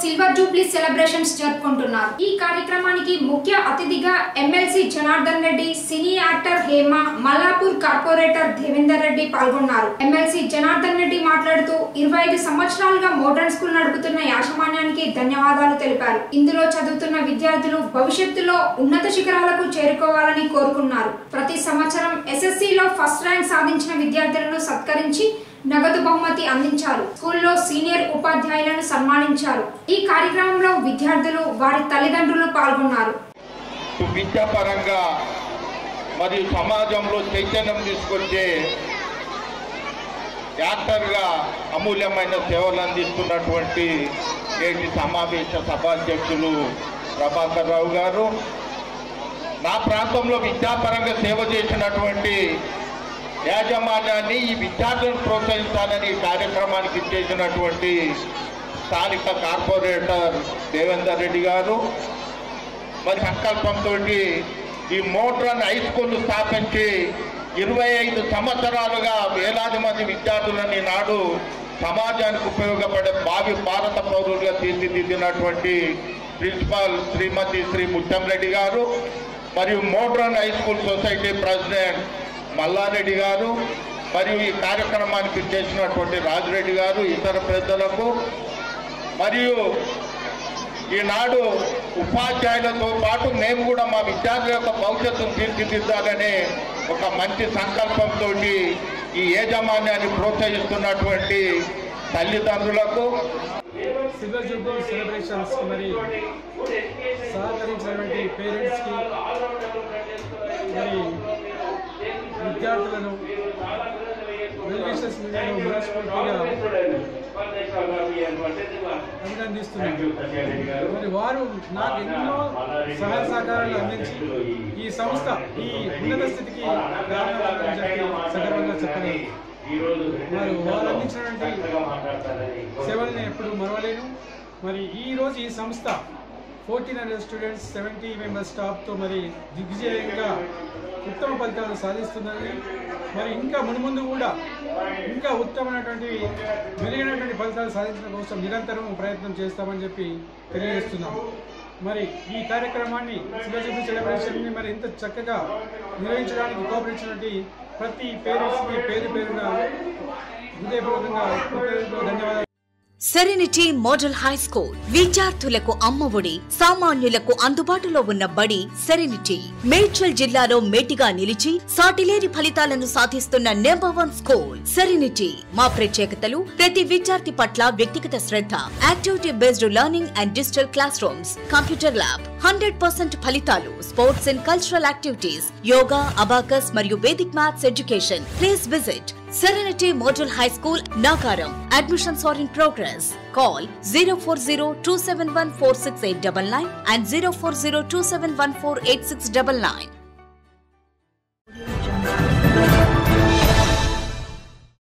Silver Jubilee celebrations జరుపుకుంటున్నారు ఈ కార్యక్రమానికి ముఖ్య అతిథిగా MLC Janardhan Reddy cine actor Hema Mallapur corporator Devender Reddy పాల్గొన్నారు ఎమ్మెల్సీ జనార్దన్ రెడ్డి మాట్లాడుతూ ఇరవై ఐదు సంవత్సరాలుగా మోడర్న్ స్కూల్ నడుపుతున్న యాజమాన్యానికి ధన్యవాదాలు తెలిపారు ఇందులో చదువుతున్న విద్యార్థులు భవిష్యత్తులో ఉన్నత శిఖరాలకు చేరుకోవాలని కోరుకున్నారు ప్రతి సంవత్సరం ఎస్ఎస్సిలో ఫస్ట్ ర్యాంక్ సాధించిన విద్యార్థులను సత్కరించి నగదు బహుమతి అందించారు స్కూల్లో సీనియర్ ఉపాధ్యాయులను సన్మానించారు ఈ కార్యక్రమంలో విద్యార్థులు వారి తల్లిదండ్రులు పాల్గొన్నారు విద్యాపరంగా మరియు సమాజంలో చైతన్యం తీసుకొచ్చే యాక్టర్గా అమూల్యమైన సేవలు అందిస్తున్నటువంటి నేటి సమావేశ సభాధ్యక్షులు ప్రభాకర్ రావు గారు నా ప్రాంతంలో విద్యాపరంగా సేవ చేసినటువంటి యాజమాన్యాన్ని ఈ విద్యార్థులను ప్రోత్సహించాలని ఈ కార్యక్రమానికి చేసినటువంటి స్థానిక కార్పొరేటర్ దేవేందర్ రెడ్డి గారు మరి సంకల్పంతో ఈ మోడ్రన్ హై స్కూల్ స్థాపించి ఇరవై ఐదు సంవత్సరాలుగా వేలాది మంది విద్యార్థులని నాడు సమాజానికి ఉపయోగపడే భావి భారత పౌరులుగా తీర్చిదిద్దినటువంటి ప్రిన్సిపాల్ శ్రీమతి శ్రీ ముత్తంరెడ్డి గారు మరియు modern high school society president Mallareddy garu మరియు ఈ కార్యక్రమానికి చేసినటువంటి రాజురెడ్డి గారు ఇతర పెద్దలకు మరియు ఈనాడు ఉపాధ్యాయులతో పాటు మేము కూడా మా విద్యార్థుల యొక్క భవిష్యత్తును తీర్చిదిద్దాలనే ఒక మంచి సంకల్పంతో ఈ యాజమాన్యాన్ని ప్రోత్సహిస్తున్నటువంటి తల్లిదండ్రులకు సిల్వర్ జూబ్లీ సెలబ్రేషన్స్ మరి సహకరించినటువంటి పేరెంట్స్కి మరి విద్యార్థులను వెల్విషర్స్ నేను మనస్ఫూర్తిగా అభినందిస్తున్నాను మరి వారు నాకు ఎన్నో సహాయ సహకారాలు అందించి ఈ సంస్థ ఈ ఉన్నత స్థితికి కారణమని చెప్పి సగర్వంగా చెప్పగలను మరి వారు అందించినటువంటి సేవల్ని ఎప్పుడు మరవలేను మరి ఈ రోజు ఈ సంస్థ fourteen hundred students seventy members స్టాఫ్తో మరి దిగ్విజయంగా ఉత్తమ ఫలితాలు సాధిస్తుందని మరి ఇంకా మునుముందు కూడా ఇంకా ఉత్తమమైనటువంటి మెరుగైనటువంటి ఫలితాలు సాధించడం కోసం నిరంతరం ప్రయత్నం చేస్తామని చెప్పి తెలియజేస్తున్నాం మరి ఈ కార్యక్రమాన్ని శివజూబి సెలబ్రేషన్ని మరి ఇంత చక్కగా నిర్వహించడానికి కోపరించినటువంటి ప్రతి పేరెంట్స్కి పేరు పేరున హృదయపూర్వకంగా కృతజ్ఞతలు, ధన్యవాదాలు సెరెనిటీ మోడల్ హై స్కూల్ విద్యార్థులకు అమ్మఒడి సామాన్యులకు అందుబాటులో ఉన్న బడి సెరెనిటీ మేడ్చల్ జిల్లాలో మేటిగా నిలిచి సాటిలేని ఫలితాలను సాధిస్తున్న నెంబర్ వన్ స్కూల్ సెరెనిటీ మా ప్రత్యేకతలు ప్రతి విద్యార్థి పట్ల వ్యక్తిగత శ్రద్ధ activity based learning and digital classrooms computer lab hundred percent ఫలితాలు sports and cultural activities yoga abacus మరియు Vedic maths education please visit Serenity Model High School, Nagaram. Admissions are in progress. Call 040 and 040 271 8699.